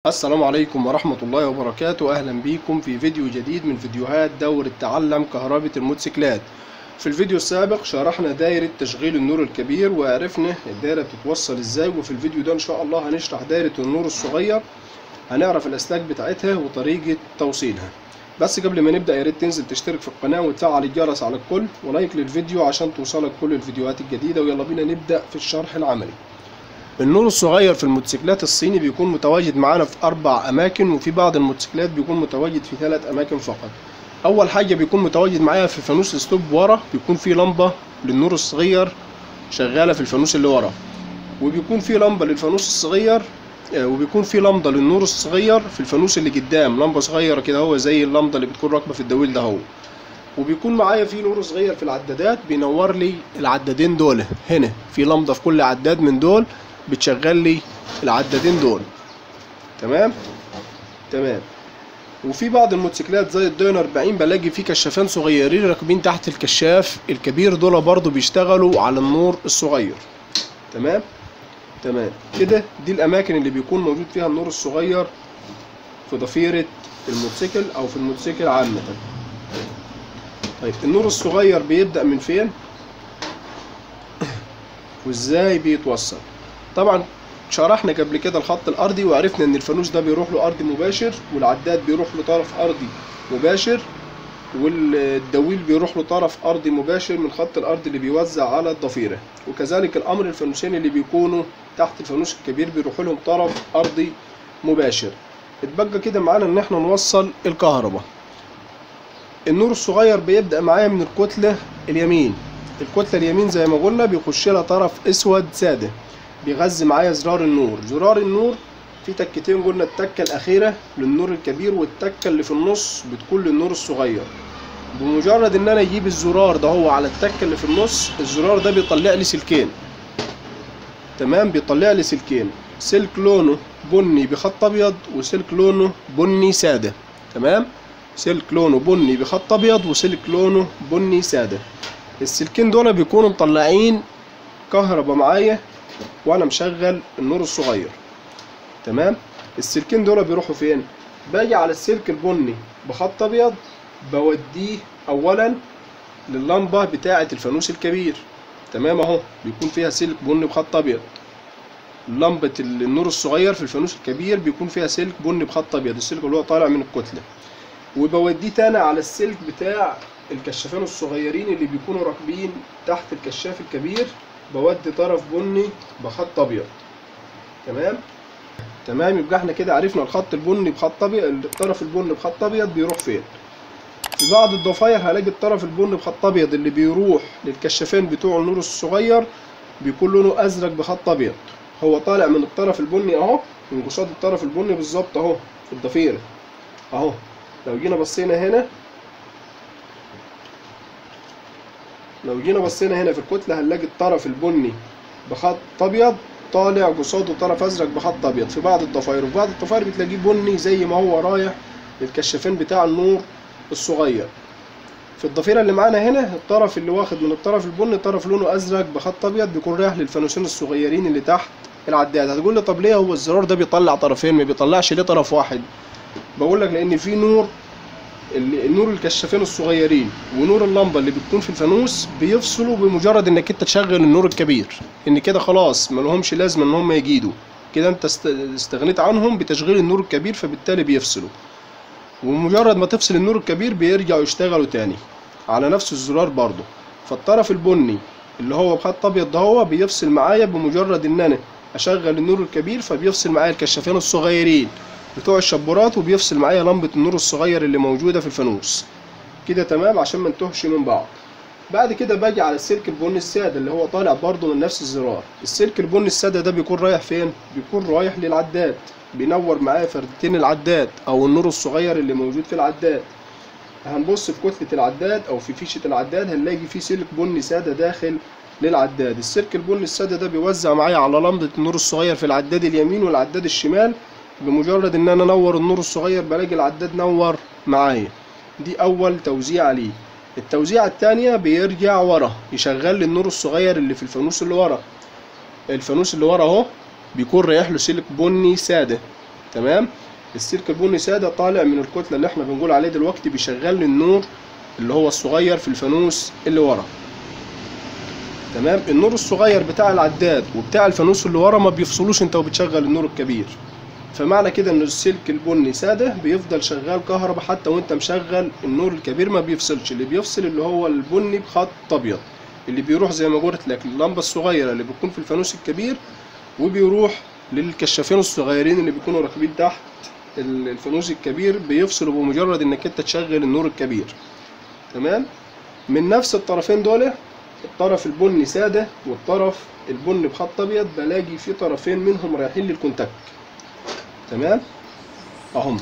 السلام عليكم ورحمة الله وبركاته أهلا بيكم في فيديو جديد من فيديوهات دورة تعلم كهرباء الموتوسيكلات في الفيديو السابق شرحنا دايرة تشغيل النور الكبير وعرفنا الدايرة بتتوصل ازاي وفي الفيديو ده ان شاء الله هنشرح دايرة النور الصغير هنعرف الاسلاك بتاعتها وطريقة توصيلها بس قبل ما نبدأ يا ريت تنزل تشترك في القناة وتفعل الجرس على الكل ولايك للفيديو عشان توصلك كل الفيديوهات الجديدة ويلا بينا نبدأ في الشرح العملي النور الصغير في الموتوسيكلات الصيني بيكون متواجد معانا في أربع أماكن وفي بعض الموتوسيكلات بيكون متواجد في ثلاث أماكن فقط أول حاجة بيكون متواجد معايا في فانوس ستوب ورا بيكون في لمبة للنور الصغير شغالة في الفانوس اللي ورا وبيكون في لمبة للفانوس الصغير آه، وبيكون في لمبة للنور الصغير في الفانوس اللي قدام لمبة صغيرة كده هو زي اللمبة اللي بتكون راكبة في الدويل ده هو وبيكون معايا في نور صغير في العدادات بينور لي العدادين دول هنا في لمبة في كل عداد من دول بتشغل لي العدادين دول تمام تمام وفي بعض الموتوسيكلات زي الداين 40 بلاقي فيه كشافين صغيرين راكبين تحت الكشاف الكبير دول برضو بيشتغلوا على النور الصغير تمام تمام كده دي الاماكن اللي بيكون موجود فيها النور الصغير في ضفيرة الموتوسيكل او في الموتوسيكل عامة طيب النور الصغير بيبدأ من فين وازاي بيتوصل طبعا شرحنا قبل كده الخط الارضي وعرفنا ان الفانوس ده بيروح له ارضي مباشر والعداد بيروح له طرف ارضي مباشر والدويل بيروح له طرف ارضي مباشر من خط الارض اللي بيوزع على الضفيره وكذلك الامر الفانوسين اللي بيكونوا تحت الفانوس الكبير بيروحوا لهم طرف ارضي مباشر اتبقى كده معانا ان احنا نوصل الكهرباء النور الصغير بيبدا معايا من الكتله اليمين الكتله اليمين زي ما قلنا بيخش لها طرف اسود ساده بيغذي معايا زرار النور زرار النور في تكتين قلنا التكه الاخيره للنور الكبير والتكه اللي في النص بتكون للنور الصغير بمجرد ان انا اجيب الزرار ده هو على التكه اللي في النص الزرار ده بيطلع لي سلكين تمام بيطلع لي سلكين سلك لونه بني بخط ابيض وسلك لونه بني ساده تمام سلك لونه بني بخط ابيض وسلك لونه بني ساده السلكين دول بيكونوا مطلعين كهرباء معايا وانا مشغل النور الصغير تمام السلكين دول بيروحوا فين باجي على السلك البني بخط ابيض بوديه اولا لللمبه بتاعه الفانوس الكبير تمام اهو بيكون فيها سلك بني بخط ابيض لمبه النور الصغير في الفانوس الكبير بيكون فيها سلك بني بخط ابيض السلك اللي هو طالع من الكتله وبوديه تاني على السلك بتاع الكشافين الصغيرين اللي بيكونوا راكبين تحت الكشاف الكبير بودي طرف بني بخط ابيض تمام تمام يبقى احنا كده عرفنا الخط البني بخط ابيض الطرف البني بخط ابيض بيروح فين في بعض الضفاير هلاقي الطرف البني بخط ابيض اللي بيروح للكشافين بتوع النور الصغير بيكون لونه ازرق بخط ابيض هو طالع من الطرف البني اهو من قصاد الطرف البني بالظبط اهو في الضفيره اهو لو جينا بصينا هنا لو جينا بصينا هنا في الكتلة هنلاقي الطرف البني بخط أبيض طالع قصاده طرف أزرق بخط أبيض في بعض الضفاير وفي بعض الضفاير بتلاقيه بني زي ما هو رايح للكشافين بتاع النور الصغير في الضفيرة اللي معانا هنا الطرف اللي واخد من الطرف البني طرف لونه أزرق بخط أبيض بيكون رايح للفانوسين الصغيرين اللي تحت العداد هتقول لي طب ليه هو الزرار ده بيطلع طرفين ما بيطلعش ليه طرف واحد بقول لك لأن في نور النور الكشافين الصغيرين ونور اللمبه اللي بتكون في الفانوس بيفصلوا بمجرد انك انت تشغل النور الكبير ان كده خلاص ما لهمش لازمه ان هم يجيدوا كده انت استغنيت عنهم بتشغيل النور الكبير فبالتالي بيفصلوا ومجرد ما تفصل النور الكبير بيرجعوا يشتغلوا تاني على نفس الزرار برضه فالطرف البني اللي هو بخط ابيض ده هو بيفصل معايا بمجرد ان انا اشغل النور الكبير فبيفصل معايا الكشافين الصغيرين بتوع الشبورات وبيفصل معايا لمبة النور الصغير اللي موجودة في الفانوس كده تمام عشان ما نتوهش من بعض بعد كده باجي على السلك البني السادة اللي هو طالع برضه من نفس الزرار السلك البني السادة ده بيكون رايح فين بيكون رايح للعداد بينور معايا فردتين العداد او النور الصغير اللي موجود في العداد هنبص في كتلة العداد او في فيشة العداد هنلاقي في سلك بني سادة داخل للعداد السلك البني السادة ده بيوزع معايا على لمبة النور الصغير في العداد اليمين والعداد الشمال بمجرد ان انا انور النور الصغير بلاقي العداد نور معايا دي اول توزيع ليه التوزيعة التانية بيرجع ورا يشغل لي النور الصغير اللي في الفانوس اللي ورا الفانوس اللي ورا اهو بيكون رايح له سلك بني سادة تمام السلك البني ساده طالع من الكتله اللي احنا بنقول عليه دلوقتي بيشغل لي النور اللي هو الصغير في الفانوس اللي ورا تمام النور الصغير بتاع العداد وبتاع الفانوس اللي ورا ما بيفصلوش انت وبتشغل النور الكبير فمعنى كده ان السلك البني ساده بيفضل شغال كهرباء حتى وانت مشغل النور الكبير ما بيفصلش اللي بيفصل اللي هو البني بخط ابيض اللي بيروح زي ما قلت لك اللمبه الصغيره اللي بتكون في الفانوس الكبير وبيروح للكشافين الصغيرين اللي بيكونوا راكبين تحت الفانوس الكبير بيفصلوا بمجرد انك انت تشغل النور الكبير تمام من نفس الطرفين دول الطرف البني ساده والطرف البني بخط ابيض بلاقي في طرفين منهم رايحين للكونتاك تمام اهم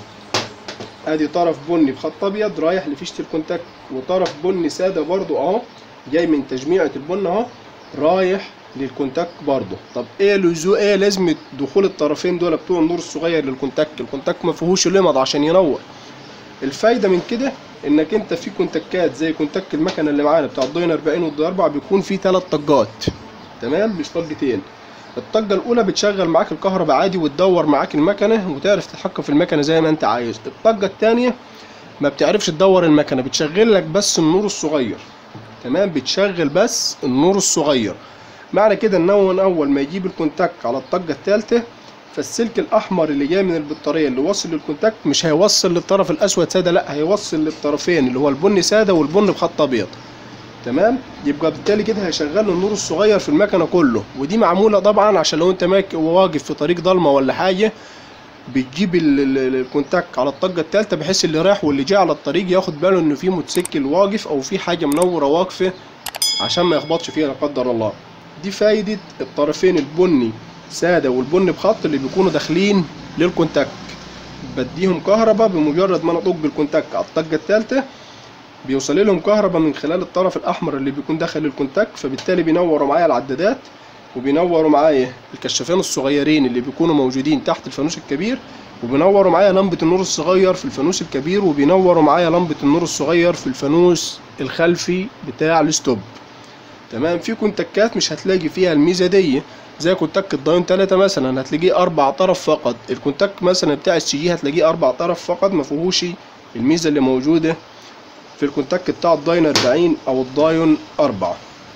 ادي طرف بني بخط ابيض رايح لفيشه الكونتاك وطرف بني ساده برضو اهو جاي من تجميعة البن اهو رايح للكونتاك برضه طب ايه لزو ايه لازمة دخول الطرفين دول بتوع النور الصغير للكونتاك الكونتاك ما فيهوش لمض عشان ينور الفايدة من كده انك انت في كونتاكات زي كونتاك المكنة اللي معانا بتاع الداين 40 والداين 4 بيكون فيه ثلاث طجات تمام مش طجتين الطجة الأولى بتشغل معاك الكهرباء عادي وتدور معاك المكنة وتعرف تتحكم في المكنة زي ما أنت عايز الطجة التانية ما بتعرفش تدور المكنة بتشغل لك بس النور الصغير تمام بتشغل بس النور الصغير معنى كده ان هو من اول ما يجيب الكونتاك على الطجه الثالثه فالسلك الاحمر اللي جاي من البطاريه اللي واصل للكونتاك مش هيوصل للطرف الاسود ساده لا هيوصل للطرفين اللي هو البني ساده والبني بخط ابيض تمام يبقى بالتالي كده هيشغل النور الصغير في المكنه كله ودي معموله طبعا عشان لو انت ماك واقف في طريق ضلمه ولا حاجه بتجيب الكونتاك على الطجه الثالثه بحيث اللي رايح واللي جاي على الطريق ياخد باله ان في موتوسيكل واقف او في حاجه منوره واقفه عشان ما يخبطش فيها لا قدر الله دي فايده الطرفين البني ساده والبني بخط اللي بيكونوا داخلين للكونتاك بديهم كهرباء بمجرد ما انا اطج الكونتاك على الطجه الثالثه بيوصل لهم كهرباء من خلال الطرف الاحمر اللي بيكون داخل الكونتاك فبالتالي بينوروا معايا العدادات وبينوروا معايا الكشافين الصغيرين اللي بيكونوا موجودين تحت الفانوس الكبير وبينوروا معايا لمبة النور الصغير في الفانوس الكبير وبينوروا معايا لمبة النور الصغير في الفانوس الخلفي بتاع الستوب تمام في كونتاكات مش هتلاقي فيها الميزة دي زي كونتاك الداين 3 مثلا هتلاقيه اربع طرف فقط الكونتاك مثلا بتاع السي جي هتلاقيه اربع طرف فقط ما فيهوش الميزة اللي موجودة في الكونتاك بتاع الداين 40 او الداين 4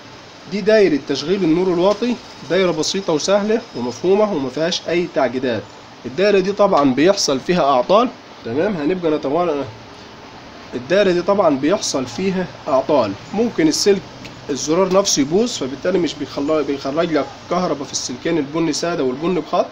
دي دايرة تشغيل النور الواطي دايرة بسيطة وسهلة ومفهومة وما فيهاش أي تعقيدات الدايرة دي طبعا بيحصل فيها أعطال تمام هنبقى نتوالى الدايرة دي طبعا بيحصل فيها أعطال ممكن السلك الزرار نفسه يبوظ فبالتالي مش بيخرج بيخرج لك كهرباء في السلكين البني سادة والبني بخط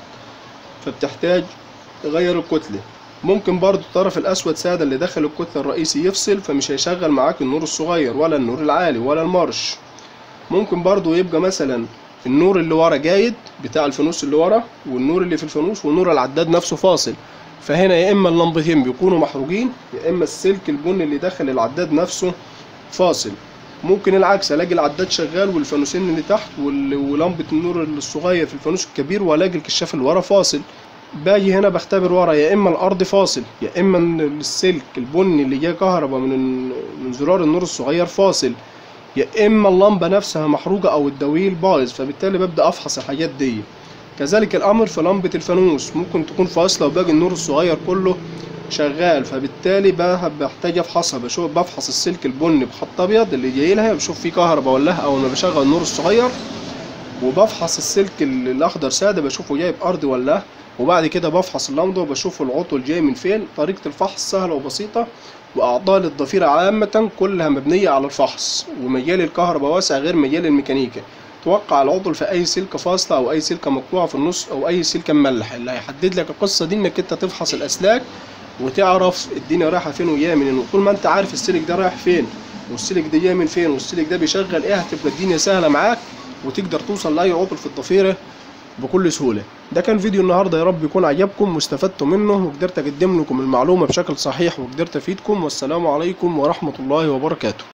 فبتحتاج تغير الكتلة ممكن برضو الطرف الأسود سادة اللي داخل الكتلة الرئيسي يفصل فمش هيشغل معاك النور الصغير ولا النور العالي ولا المارش ممكن برضو يبقى مثلا النور اللي ورا جايد بتاع الفانوس اللي ورا والنور اللي في الفانوس ونور العداد نفسه فاصل فهنا يا اما اللمبتين بيكونوا محروقين يا اما السلك البني اللي داخل العداد نفسه فاصل ممكن العكس الاقي العداد شغال والفانوسين اللي تحت ولمبه النور الصغير في الفانوس الكبير والاقي الكشاف اللي ورا فاصل باجي هنا بختبر ورا يا اما الارض فاصل يا اما السلك البني اللي جاي كهرباء من من زرار النور الصغير فاصل يا اما اللمبه نفسها محروقه او الدويل بايظ فبالتالي ببدا افحص الحاجات دي كذلك الامر في لمبه الفانوس ممكن تكون فاصله وباقي النور الصغير كله شغال فبالتالي بحتاج افحصها بشوف بفحص السلك البني بخط ابيض اللي جاي لها بشوف فيه كهرباء ولا لا اول ما بشغل النور الصغير وبفحص السلك الاخضر ساده بشوفه جايب ارضي ولا لا وبعد كده بفحص اللمبه وبشوف العطل جاي من فين طريقه الفحص سهله وبسيطه واعضاء الضفيره عامه كلها مبنيه على الفحص ومجال الكهرباء واسع غير مجال الميكانيكا توقع العطل في اي سلكه فاصله او اي سلكه مقطوعه في النص او اي سلكه مملح اللي هيحدد لك القصه دي انك انت تفحص الاسلاك وتعرف الدنيا رايحه فين وجايه منين وطول ما انت عارف السلك ده رايح فين والسلك ده جاي من فين والسلك ده بيشغل ايه هتبقى الدنيا سهله معاك وتقدر توصل لاي عطل في الضفيره بكل سهوله ده كان فيديو النهارده يا رب يكون عجبكم واستفدتوا منه وقدرت اقدم لكم المعلومه بشكل صحيح وقدرت افيدكم والسلام عليكم ورحمه الله وبركاته